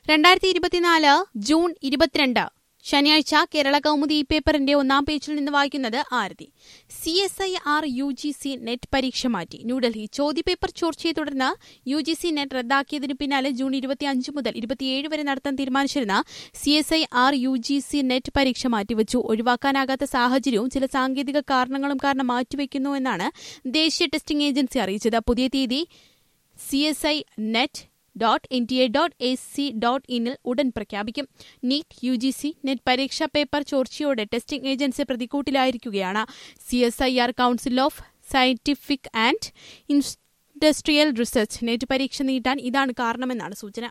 രണ്ടായിരത്തി ഇരുപത്തിനാല് ജൂൺ ഇരുപത്തിരണ്ട് ശനിയാഴ്ച കേരള കൗമുദി ഈ പേപ്പറിന്റെ ഒന്നാം പേജിൽ നിന്ന് വായിക്കുന്നത് Aarathi C S I R U G C NET പരീക്ഷ മാറ്റി ന്യൂഡൽഹി ചോദ്യപേപ്പർ ചോർച്ചയെ തുടർന്ന് യു ജി സി നെറ്റ് റദ്ദാക്കിയതിനു പിന്നാലെ ജൂൺ ഇരുപത്തിയഞ്ച് മുതൽ ഇരുപത്തിയേഴ് വരെ നടത്താൻ തീരുമാനിച്ചിരുന്ന C S I R U G C NET പരീക്ഷ മാറ്റിവച്ചു ഒഴിവാക്കാനാകാത്ത സാഹചര്യവും ചില സാങ്കേതിക കാരണങ്ങളും കാരണം മാറ്റിവെക്കുന്നു എന്നാണ് ദേശീയ ടെസ്റ്റിംഗ് ഏജൻസി അറിയിച്ചത് പുതിയ തീയതി C S I net dot N T A dot A C dot ഇനിൽ ഉടൻ പ്രഖ്യാപിക്കും NEET U G C NET പരീക്ഷാ പേപ്പർ ചോർച്ചയോടെ ടെസ്റ്റിംഗ് ഏജൻസി പ്രതിക്കൂട്ടിലായിരിക്കുകയാണ് C S I R council of scientific and industrial research NET പരീക്ഷ നീട്ടാൻ ഇതാണ് കാരണമെന്നാണ് സൂചന